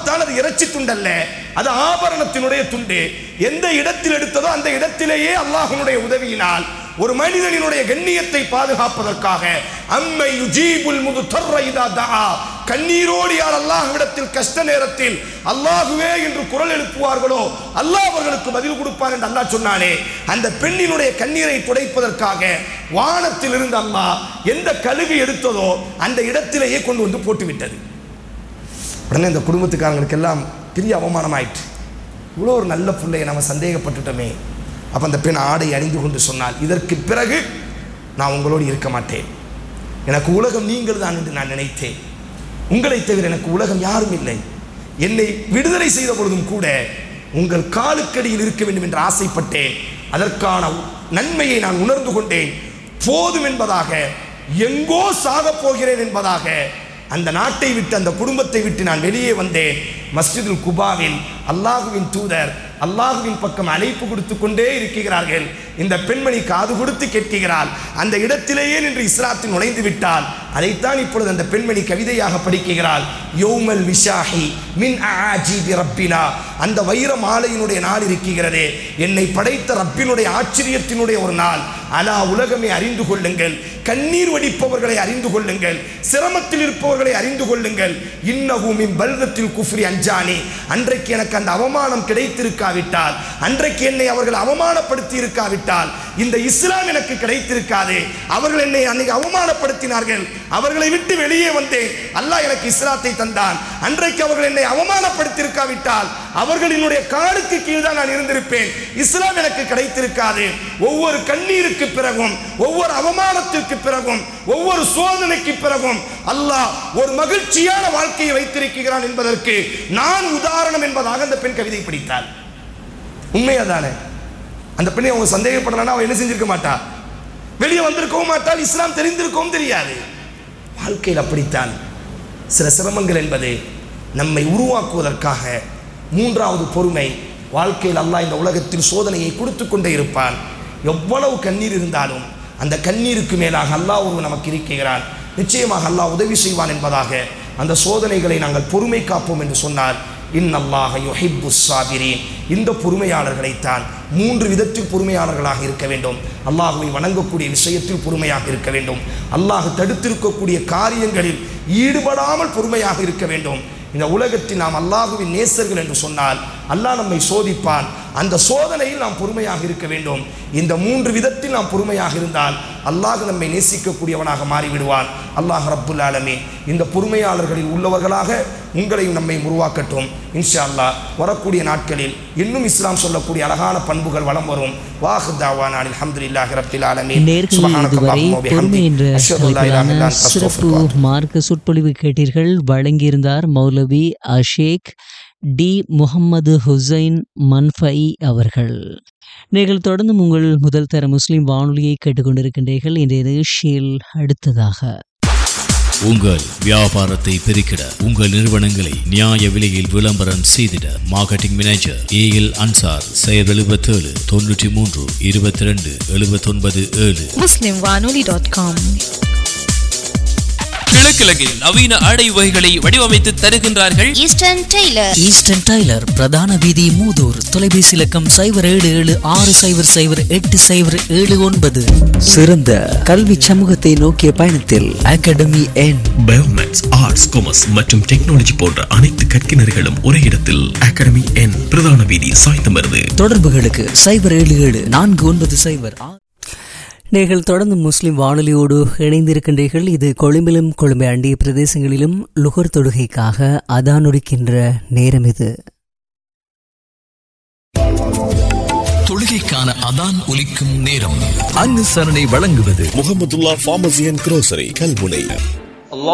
பார்த்தால் அது இறைச்சி துண்டல்ல அது ஆபரணத்தினுடைய துண்டு எந்த இடத்தில் எடுத்ததோ அந்த இடத்திலேயே அல்லாஹ்வினுடைய உதவியினால் ஒரு மனிதனினுடைய கண்ணியத்தை பாதுகாப்பதற்காக அம்மை யுஜீபுல் முது இதா தஆ கண்ணீரோடு யார் அல்லாஹ்விடத்தில் கஷ்ட நேரத்தில் அல்லாஹுவே என்று குரல் எழுப்புவார்களோ அல்லாஹ் அவர்களுக்கு பதில் கொடுப்பார் என்று அல்லாஹ் சொன்னானே அந்த பெண்ணினுடைய கண்ணீரை துடைப்பதற்காக வானத்தில் இருந்து அல்லாஹ் எந்த கழுவி எடுத்ததோ அந்த இடத்திலேயே கொண்டு வந்து போட்டு விட்டது உடனே இந்த குடும்பத்துக்காரங்களுக்கு எல்லாம் பெரிய அவமானம் ஆயிற்று இவ்வளோ ஒரு நல்ல பிள்ளையை நம்ம சந்தேகப்பட்டுட்டோமே அப்போ அந்த பெண் ஆடை அணிந்து கொண்டு சொன்னால் இதற்கு பிறகு நான் உங்களோடு இருக்க மாட்டேன் எனக்கு உலகம் நீங்கள் தான் என்று நான் நினைத்தேன் உங்களை தவிர எனக்கு உலகம் யாரும் இல்லை என்னை விடுதலை செய்த பொழுதும் கூட உங்கள் காலுக்கடியில் இருக்க வேண்டும் என்று ஆசைப்பட்டேன் அதற்கான நன்மையை நான் உணர்ந்து கொண்டேன் போதும் என்பதாக எங்கோ சாகப் போகிறேன் என்பதாக அந்த நாட்டை விட்டு அந்த குடும்பத்தை விட்டு நான் வெளியே வந்தேன் மஸ்ஜிதுல் குபாவில் அல்லாஹுவின் தூதர் அல்லாஹுவின் பக்கம் அழைப்பு கொடுத்து கொண்டே இருக்கிறார்கள் இந்த பெண்மணி காது கொடுத்து கேட்கிறாள் அந்த இடத்திலேயே நின்று இஸ்லாத்தில் நுழைந்து விட்டால் அதைத்தான் இப்பொழுது அந்த பெண்மணி கவிதையாக படிக்கிறாள் யௌமல் விஷாஹி மின் ஆஜீபி ரப்பினா அந்த வைர மாலையினுடைய நாள் இருக்கிறதே என்னை படைத்த ரப்பினுடைய ஆச்சரியத்தினுடைய ஒரு நாள் அலா உலகமே அறிந்து கொள்ளுங்கள் கண்ணீர் வடிப்பவர்களை அறிந்து கொள்ளுங்கள் சிரமத்தில் இருப்பவர்களை அறிந்து கொள்ளுங்கள் இன்னகுமின் பல்தத்தில் குஃப்ரி அஞ்சானி அன்றைக்கு எனக்கு அந்த அவமானம் கிடைத்திருக்காவிட்டால் அன்றைக்கு என்னை அவர்கள் அவமானப்படுத்தி இருக்காவிட்டால் இந்த இஸ்லாம் எனக்கு கிடைத்திருக்காது அவர்கள் என்னை அன்னைக்கு அவமானப்படுத்தினார்கள் அவர்களை விட்டு வெளியே வந்தேன் அல்லாஹ் எனக்கு இஸ்லாத்தை தந்தான் அன்றைக்கு அவர்கள் என்னை அவமானப்படுத்தியிருக்காவிட்டால் அவர்களினுடைய காலுக்கு கீழ் தான் நான் இருந்திருப்பேன் இஸ்லாம் எனக்கு கிடைத்திருக்காது ஒவ்வொரு கண்ணீருக்கு பிறகும் ஒவ்வொரு அவமானத்திற்கு பிறகும் ஒவ்வொரு சோதனைக்கு பிறகும் அல்லாஹ் ஒரு மகிழ்ச்சியான வாழ்க்கையை வைத்திருக்கிறான் என்பதற்கு நான் உதாரணம் என்பதாக அந்த பெண் கவிதை படித்தாள் உண்மையாதானே அந்த பெண்ணை அவங்க சந்தேகப்படலன்னா அவன் என்ன செஞ்சிருக்க மாட்டா வெளியே வந்திருக்கவும் மாட்டால் இஸ்லாம் தெரிந்திருக்கவும் தெரியாது வாழ்க்கையில் அப்படித்தான் சில சிரமங்கள் என்பது நம்மை உருவாக்குவதற்காக மூன்றாவது பொறுமை வாழ்க்கையில் அல்லாஹ் இந்த உலகத்தில் சோதனையை கொடுத்து கொண்டே இருப்பான் எவ்வளவு கண்ணீர் இருந்தாலும் அந்த கண்ணீருக்கு மேலாக அல்லாஹ் ஒரு நமக்கு இருக்கிறான் நிச்சயமாக அல்லாஹ் உதவி செய்வான் என்பதாக அந்த சோதனைகளை நாங்கள் பொறுமை காப்போம் என்று சொன்னால் இன்னல்லாஹ யுஹிப்பு சாபிரீன் இந்த பொறுமையாளர்களைத்தான் மூன்று விதத்தில் பொறுமையாளர்களாக இருக்க வேண்டும் அல்லாஹுவை வணங்கக்கூடிய விஷயத்தில் பொறுமையாக இருக்க வேண்டும் அல்லாஹ் தடுத்திருக்கக்கூடிய காரியங்களில் ஈடுபடாமல் பொறுமையாக இருக்க வேண்டும் இந்த உலகத்தில் நாம் அல்லாஹுவின் நேசர்கள் என்று சொன்னால் அல்லாஹ் நம்மை சோதிப்பான் அந்த சோதனையில் நாம் பொறுமையாக இருக்க வேண்டும் இந்த மூன்று விதத்தில் நாம் பொறுமையாக இருந்தால் அல்லாஹ் நம்மை நேசிக்கக்கூடியவனாக மாறிவிடுவான் அல்லாஹ் ரப்புல் ஆலமீன் இந்த பொறுமையாளர்களில் உள்ளவர்களாக உங்களையும் நம்மை உருவாக்கட்டும் இன்ஷா அல்லாஹ் வரக்கூடிய நாட்களில் இன்னும் இஸ்லாம் சொல்லக்கூடிய அழகான பண்புகள் வளம் வரும் வாஹு தாவான் அல்ஹம்துலில்லாஹி ரப்பில் ஆலமீன் நேர்கள் சுப்ஹானக இதுவரை அல்லாஹும்ம வ பொறுமை பிஹம்திக். என்ற அஷ்ஹது அல்லா இலாஹ இல்லா தலைப்பிலான அன்த சிறப்பு அஸ்தக்ஃபிருக்க வ மார்க்க சொற்பொழிவு கேட்டீர்கள் வழங்கியிருந்தார் மௌலவி அஷேக் டி முகம்மது ஹுசைன் மன்ஃபை அவர்கள் நீங்கள் தொடர்ந்து உங்கள் முதல் தர முஸ்லிம் வானொலியை கேட்டுக்கொண்டிருக்கின்றீர்கள் இன்றைய நிகழ்ச்சியில் அடுத்ததாக உங்கள் வியாபாரத்தை பெருக்கிட உங்கள் நிறுவனங்களை நியாய விலையில் விளம்பரம் செய்திட marketing manager A L Ansar செயல் எழுபத்தேழு தொண்ணூற்றி மூன்று இருபத்தி ரெண்டு எழுபத்தொன்பது ஏழு muslimwanoli.com கிழக்கிழங்கில் நவீன ஆடை வகைகளை வடிவமைத்து தருகின்றார்கள் ஈஸ்டர்ன் டெய்லர் ஈஸ்டர்ன் டைலர் பிரதான வீதி மூதூர் தொலைபேசி இலக்கம் சைபர் ஏழு ஏழு ஆறு சைபர் சைபர் எட்டு சைபர் ஏழு ஒன்பது சிறந்த கல்வி சமூகத்தை நோக்கிய பயணத்தில் அகாடமி என் பயோமேக்ஸ் ஆர்ட்ஸ் காமர்ஸ் மற்றும் டெக்னாலஜி போன்ற அனைத்து கற்கினர்களும் ஒரே இடத்தில் அகாடமி என் பிரதான வீதி சாய்ந்தமருது தொடர்புகளுக்கு சைபர் ஏழு ஏழு நான்கு ஒன்பது சைபர் ஆ- நீங்கள் தொடர்ந்து முஸ்லிம் வானொலியோடு இணைந்திருக்கின்றீர்கள் இது கொழும்பிலும் கொழும்பை அண்டிய பிரதேசங்களிலும் லுகர் தொடுகைக்காக அதானுரிக்கின்ற நேரம் இது தொழுகைக்கான அதான் ஒலிக்கும் நேரம் அனுசரணை வழங்குவது Muhammadullah pharmacy and grocery Kalmunai